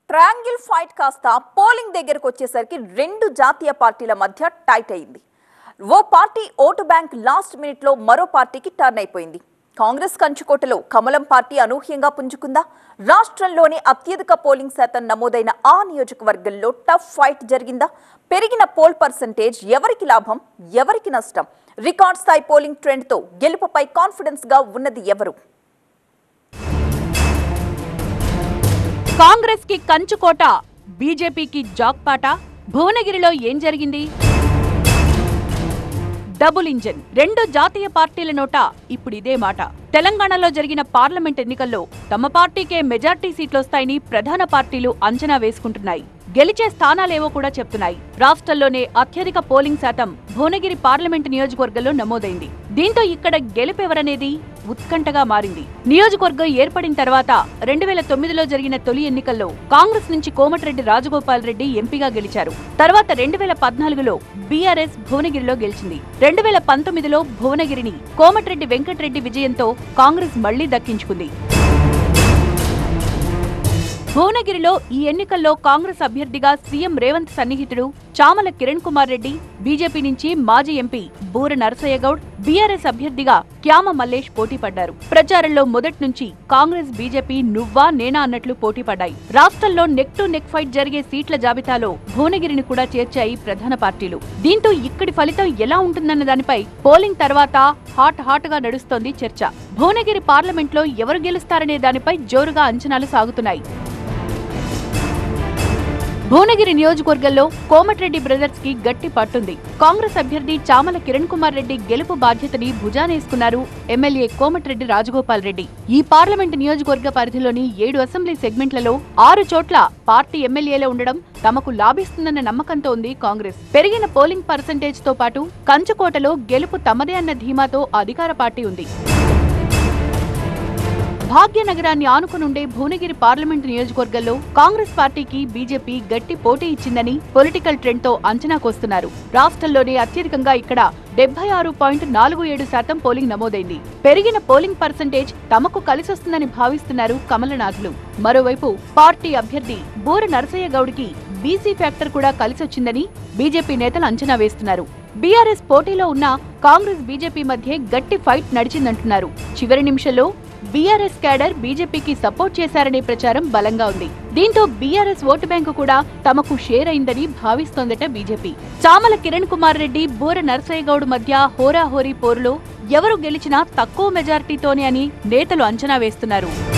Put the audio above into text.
triangle fight కాస్త polling దగ్గరకు వచ్చేసరికి రెండు జాతీయ పార్టీల మధ్య టైట్ అయింది ఓ party vote bank last minute లో మరో పార్టీకి టర్న్ అయిపోయింది కాంగ్రెస్ కంచుకోటలో కమలం పార్టీ అనూహ్యంగా పుంజుకుందా రాష్ట్రంలోని అత్యధిక పోలింగ్ శాతం నమోదైన ఆ నియోజకవర్గంలో టఫ్ ఫైట్ జరిగిందా పెరిగిన పోల్ పర్సంటేజ్ ఎవరికి లాభం ఎవరికి నష్టం రికార్డ్ స్థాయి పోలింగ్ ట్రెండ్తో గెలుపుపై కాన్ఫిడెన్స్ గా ఉన్నది ఎవరు కాంగ్రెస్ కి కంచుకోట బీజేపీకి జాక్పాట భువనగిరిలో ఏం జరిగింది డబుల్ ఇంజన్ రెండు జాతీయ పార్టీల నోట ఇప్పుడు ఇదే మాట తెలంగాణలో జరిగిన పార్లమెంట్ ఎన్నికల్లో తమ పార్టీకే మెజార్టీ సీట్లొస్తాయని ప్రధాన పార్టీలు అంచనా వేసుకుంటున్నాయి గెలిచే స్థానాలేవో కూడా చెప్తున్నాయి రాష్ట్రంలోనే అత్యధిక పోలింగ్ శాతం భువనగిరి పార్లమెంట్ నియోజకవర్గంలో నమోదైంది దీంతో ఇక్కడ గెలుపెవరనేది ఉత్కంఠగా మారింది నియోజకవర్గం ఏర్పడిన తర్వాత రెండు వేల తొమ్మిదిలో జరిగిన తొలి ఎన్నికల్లో కాంగ్రెస్ నుంచి కోమటిరెడ్డి రాజగోపాల్ రెడ్డి ఎంపీగా గెలిచారు తర్వాత రెండు వేల పద్నాలుగులో బీఆర్ఎస్ భువనగిరిలో గెలిచింది రెండు వేల పంతొమ్మిదిలో భువనగిరిని కోమటిరెడ్డి వెంకటరెడ్డి విజయంతో కాంగ్రెస్ మళ్లీ దక్కించుకుంది భువనగిరిలో ఈ ఎన్నికల్లో కాంగ్రెస్ అభ్యర్థిగా సీఎం రేవంత్ సన్నిహితుడు చామల కిరణ్ కుమార్ రెడ్డి బీజేపీ నుంచి మాజీ ఎంపీ బూర నరసయ్య గౌడ్ బీఆర్ఎస్ అభ్యర్థిగా క్యామ మల్లేష్ పోటీ పడ్డారు ప్రచారంలో మొదటి నుంచి కాంగ్రెస్ బీజేపీ నువ్వా నేనా అన్నట్లు పోటీ పడ్డాయి రాష్ట్రంలో నెక్ టు నెక్ ఫైట్ జరిగే సీట్ల జాబితాలో భువనగిరిని కూడా చేర్చాయి ప్రధాన పార్టీలు దీంతో ఇక్కడి ఫలితం ఎలా ఉంటుందన్న దానిపై పోలింగ్ తర్వాత హాట్ హాట్ గా నడుస్తోంది చర్చ భువనగిరి పార్లమెంట్లో ఎవరు గెలుస్తారనే దానిపై జోరుగా అంచనాలు సాగుతున్నాయి భువనగిరి నియోజకవర్గంలో కోమటిరెడ్డి బ్రదర్స్ కి గట్టి పట్టుంది కాంగ్రెస్ అభ్యర్థి చామల కిరణ్ కుమార్ రెడ్డి గెలుపు బాధ్యతని భుజానేసుకున్నారు ఎమ్మెల్యే కోమటిరెడ్డి రాజగోపాల్ రెడ్డి ఈ పార్లమెంట్ నియోజకవర్గ పరిధిలోని ఏడు అసెంబ్లీ సెగ్మెంట్లలో ఆరు చోట్ల పార్టీ ఎమ్మెల్యేలు ఉండడం తమకు లాభిస్తుందన్న నమ్మకంతో ఉంది కాంగ్రెస్ పెరిగిన పోలింగ్ పర్సంటేజ్ తో పాటు కంచుకోటలో గెలుపు తమదే అన్న ధీమాతో అధికార పార్టీ ఉంది భాగ్యనగరాన్ని ఆనుకునుండే భువనగిరి పార్లమెంటు నియోజకవర్గంలో కాంగ్రెస్ పార్టీకి బీజేపీ గట్టి పోటీ ఇచ్చిందని పొలిటికల్ ట్రెండ్ తో అంచనాకొస్తున్నారు రాష్ట్రంలోనే అత్యధికంగా ఇక్కడ డెబ్బై ఆరు పాయింట్ నాలుగు ఏడు శాతం పోలింగ్ నమోదైంది పెరిగిన పోలింగ్ పర్సంటేజ్ తమకు కలిసొస్తుందని భావిస్తున్నారు కమలనాథులు మరోవైపు పార్టీ అభ్యర్థి బూర నరసయ్య గౌడ్కి బీసీ ఫ్యాక్టర్ కూడా కలిసొచ్చిందని బీజేపీ నేతలు అంచనా వేస్తున్నారు బీఆర్ఎస్ పోటీలో ఉన్న కాంగ్రెస్ బీజేపీ మధ్య గట్టి ఫైట్ నడిచిందంటున్నారు చివరి నిమిషంలో బీఆర్ఎస్ క్యాడర్ బీజేపీకి సపోర్ట్ చేశారనే ప్రచారం బలంగా ఉంది దీంతో బీఆర్ఎస్ ఓటు బ్యాంకు కూడా తమకు షేర్ అయిందని భావిస్తోందట బీజేపీ చామల కిరణ్ కుమార్ రెడ్డి బూర నరసయ్య గౌడ్ మధ్య హోరాహోరీ పోరులో ఎవరు గెలిచినా తక్కువ మెజార్టీతోనే అని నేతలు అంచనా వేస్తున్నారు